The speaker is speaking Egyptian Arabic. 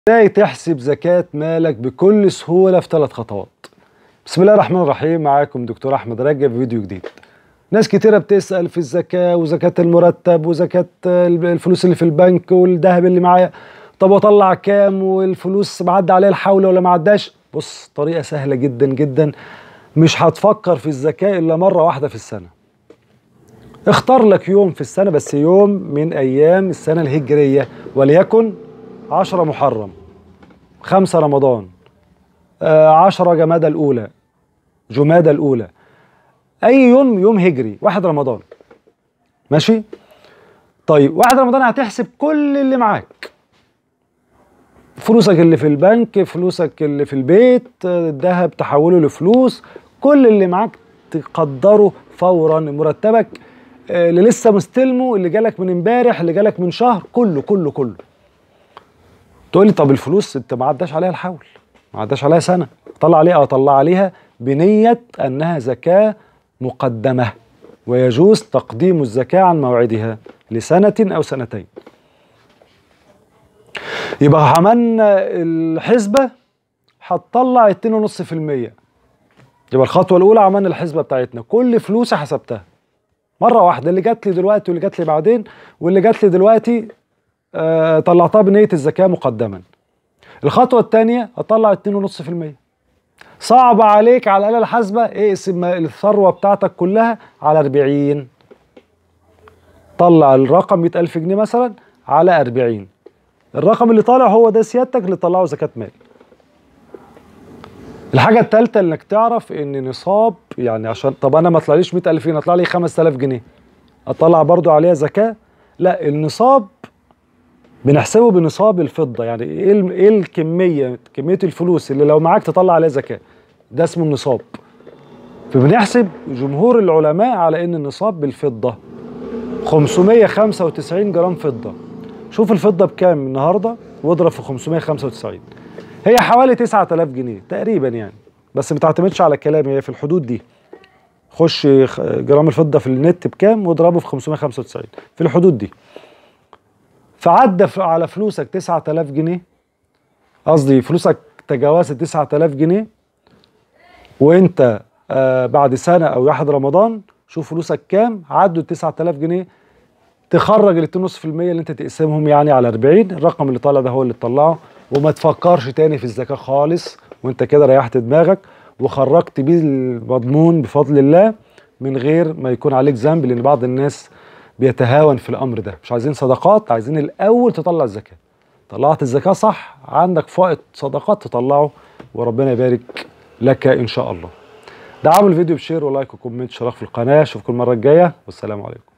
ازاي تحسب زكاة مالك بكل سهولة في ثلاث خطوات بسم الله الرحمن الرحيم معاكم دكتور احمد رجب في فيديو جديد ناس كتيرة بتسأل في الزكاة وزكاة المرتب وزكاة الفلوس اللي في البنك والذهب اللي معايا طب واطلع كام والفلوس معدى عليها الحول ولا ما عداش بص طريقة سهلة جدا جدا مش هتفكر في الزكاة إلا مرة واحدة في السنة اختار لك يوم في السنة بس يوم من أيام السنة الهجرية وليكن عشرة محرم خمسة رمضان آه عشرة جمادة الأولى جمادة الأولى أي يوم يوم هجري واحد رمضان ماشي طيب واحد رمضان هتحسب كل اللي معاك فلوسك اللي في البنك فلوسك اللي في البيت الذهب تحوله لفلوس كل اللي معاك تقدره فورا مرتبك اللي لسه مستلمه اللي جالك من امبارح اللي جالك من شهر كله كله كله تقول لي طب الفلوس انت ما عداش عليها الحول ما عداش عليها سنه طلع عليها او طلع عليها بنيه انها زكاه مقدمه ويجوز تقديم الزكاه عن موعدها لسنه او سنتين يبقى عملنا الحسبه هتطلع 2.5% يبقى الخطوه الاولى عملنا الحسبه بتاعتنا كل فلوسي حسبتها مره واحده اللي جات لي دلوقتي واللي جات لي بعدين واللي جات لي دلوقتي آه طلعتها بنيه الزكاه مقدما الخطوه الثانيه اطلع 2.5% صعب عليك على الاله الحاسبه اقسم الثروه بتاعتك كلها على 40 طلع الرقم 100000 جنيه مثلا على 40 الرقم اللي طالع هو ده سيادتك اللي طلعه زكاه مال الحاجة التالتة انك تعرف ان نصاب يعني عشان طب انا ما طلعليش 100000 جنيه اطلع لي 5000 جنيه اطلع برضو عليها زكاة لا النصاب بنحسبه بنصاب الفضة يعني ايه ايه الكمية كمية الفلوس اللي لو معاك تطلع عليها زكاة ده اسمه النصاب فبنحسب جمهور العلماء على ان النصاب بالفضة 595 جرام فضة شوف الفضة بكام النهاردة واضرب في 595 هي حوالي 9000 جنيه تقريبا يعني بس ما تعتمدش على كلامي هي في الحدود دي خش جرام الفضه في النت بكام واضربه في 595 في الحدود دي فعدى على فلوسك 9000 جنيه قصدي فلوسك تجاوزت 9000 جنيه وانت آه بعد سنه او واحد رمضان شوف فلوسك كام عدوا ال 9000 جنيه تخرج ال 2.5% اللي انت تقسمهم يعني على 40 الرقم اللي طالع ده هو اللي تطلعه وما تفكرش تاني في الزكاه خالص وانت كده ريحت دماغك وخرجت بيه المضمون بفضل الله من غير ما يكون عليك ذنب لان بعض الناس بيتهاون في الامر ده مش عايزين صدقات عايزين الاول تطلع الزكاه طلعت الزكاه صح عندك فائض صدقات تطلعه وربنا يبارك لك ان شاء الله دعموا الفيديو بشير ولايك وكومنت شرف في القناه اشوفكم المره الجايه والسلام عليكم